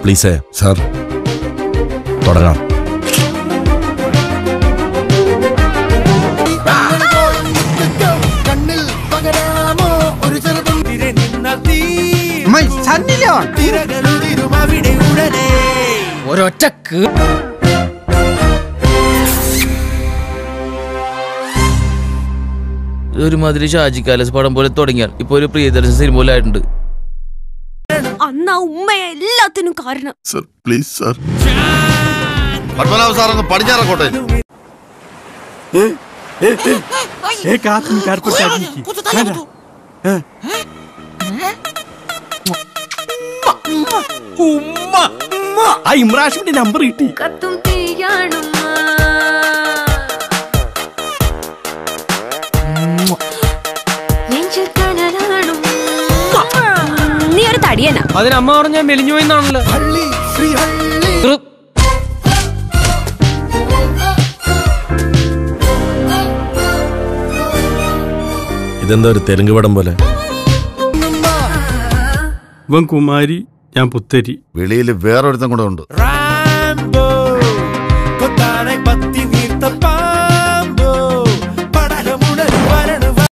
പ്ലീസേ sir തുടങ്ങാം കണ്ണിൽ പകരാമോ ഒരു ചെറുതും തിരകളുതിരും അവിടെ ഉടനെ ഒരൊറ്റ ഒരുമാതിരി ഷാജി കാലസ് പടം പോലെ തുടങ്ങിയാൽ ഇപ്പൊ ഒരു പ്രിയദർശൻ സിനിമ പോലെ ആയിട്ടുണ്ട് അന്ന് ആ ഉമ്മയെ എല്ലാത്തിനും കാരണം സർ പ്ലീസ് സാർ പത്മനാഭ സാറങ്ങ് പടിഞ്ഞാറക്കോട്ടെ ആ ഇമ്രാഷിന്റെ നമ്പർ കിട്ടി കത്തും തീയാണുമ്മ നെഞ്ചിൽ കനലാണുമ്മ. നീ ഒരു തടിയനാ അതിന് അമ്മ പറഞ്ഞ മെലിഞ്ഞു പോയിന്നാണല്ലോ ഹള്ളി ശ്രീഹള്ളി ഇതെന്താ ഒരു തെലുങ്ക് പടം പോലെ ഇവൻ കുമാരി ഞാൻ പുത്തരി വെളിയിൽ വേറൊരുത്തം കൂടെ ഉണ്ട് റാംബോ കൊത്താനായി